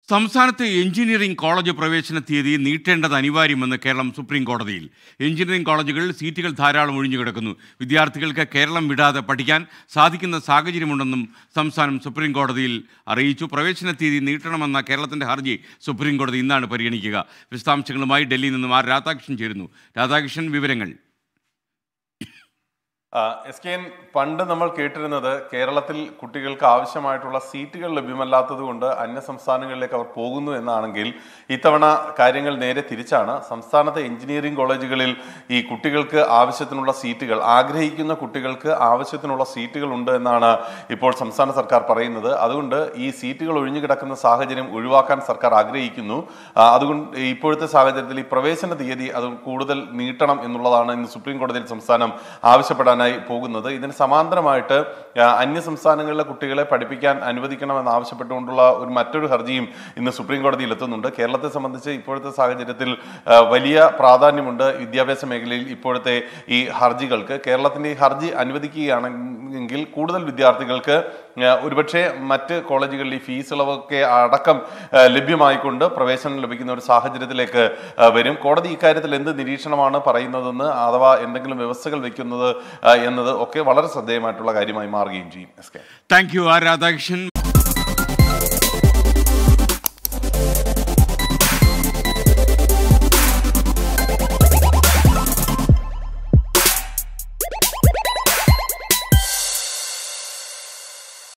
സംസ്ഥാനത്ത് engineering college പ്രവേശന തീയതി നീട്ടേണ്ടത് അനിവാര്യമെന്ന് കേരളം സുപ്രീം കോടതിയിൽ എഞ്ചിനീയറിംഗ് കോളേജുകളിൽ സീറ്റുകൾ ധാരാളം ഒഴിഞ്ഞു കിടക്കുന്നു വിദ്യാർത്ഥികൾക്ക് കേരളം വിടാതെ പഠിക്കാൻ സാധിക്കുന്ന സാഹചര്യമുണ്ടെന്നും സംസ്ഥാനം സുപ്രീം കോടതിയിൽ അറിയിച്ചു പ്രവേശന തീയതി നീട്ടണമെന്ന കേരളത്തിന്റെ ഹർജി സുപ്രീം കോടതി ഇന്നാണ് പരിഗണിക്കുക വിശദാംശങ്ങളുമായി ഡൽഹിയിൽ നിന്നും ആർ രാധാകൃഷ്ണൻ ചേരുന്നു രാധാകൃഷ്ണൻ വിവരങ്ങൾ ആ, എസ് കെ എൻ പണ്ട് നമ്മൾ കേട്ടിരുന്നത് കേരളത്തിൽ കുട്ടികൾക്ക് ആവശ്യമായിട്ടുള്ള സീറ്റുകൾ ലഭ്യമല്ലാത്തത് കൊണ്ട് അന്യ സംസ്ഥാനങ്ങളിലേക്ക് അവർ പോകുന്നു എന്നാണെങ്കിൽ ഇത്തവണ കാര്യങ്ങൾ നേരെ തിരിച്ചാണ് സംസ്ഥാനത്തെ എഞ്ചിനീയറിംഗ് കോളേജുകളിൽ ഈ കുട്ടികൾക്ക് ആവശ്യത്തിനുള്ള സീറ്റുകൾ ആഗ്രഹിക്കുന്ന കുട്ടികൾക്ക് ആവശ്യത്തിനുള്ള സീറ്റുകൾ ഉണ്ട് എന്നാണ് ഇപ്പോൾ സംസ്ഥാന സർക്കാർ പറയുന്നത് അതുകൊണ്ട് ഈ സീറ്റുകൾ ഒഴിഞ്ഞു കിടക്കുന്ന സാഹചര്യം ഒഴിവാക്കാൻ സർക്കാർ ആഗ്രഹിക്കുന്നു ആ, അതുകൊണ്ട് ഇപ്പോഴത്തെ സാഹചര്യത്തിൽ ഈ പ്രവേശന തീയതി അത് കൂടുതൽ നീട്ടണം എന്നുള്ളതാണ് ഇന്ന് സുപ്രീം കോടതിയിൽ സംസ്ഥാനം ആവശ്യപ്പെടാനായി പോകുന്നത് ഇതിന് സമാന്തരമായിട്ട് ആ, അന്യ സംസ്ഥാനങ്ങളിലെ കുട്ടികളെ പഠിപ്പിക്കാൻ അനുവദിക്കണമെന്ന് ആവശ്യപ്പെട്ടുകൊണ്ടുള്ള ഒരു മറ്റൊരു ഹർജിയും ഇന്ന് സുപ്രീം കോടതിയിൽ എത്തുന്നുണ്ട് കേരളത്തെ സംബന്ധിച്ച് ഇപ്പോഴത്തെ സാഹചര്യത്തിൽ ആ, വലിയ പ്രാധാന്യമുണ്ട് വിദ്യാഭ്യാസ മേഖലയിൽ ഇപ്പോഴത്തെ ഈ ഹർജികൾക്ക് കേരളത്തിന്റെ ഈ ഹർജി അനുവദിക്കുകയാണെങ്കിൽ കൂടുതൽ വിദ്യാർത്ഥികൾക്ക് ആ, ഒരുപക്ഷെ മറ്റ് കോളേജുകളിൽ ഈ ഫീസ് ഇളവൊക്കെ അടക്കം ആ, ലഭ്യമായിക്കൊണ്ട് പ്രവേശനം ലഭിക്കുന്ന ഒരു സാഹചര്യത്തിലേക്ക് ആ, വരും കോടതി ഇക്കാര്യത്തിൽ എന്ത് നിരീക്ഷണമാണ് പറയുന്നതെന്ന് അഥവാ എന്തെങ്കിലും വ്യവസ്ഥകൾ വെക്കുന്നത് ആ, എന്നത് ഒക്കെ വളരെ ശ്രദ്ധേയമായിട്ടുള്ള കാര്യമായി മാറുകയും ചെയ്യും S K thank you R Radhakrishnan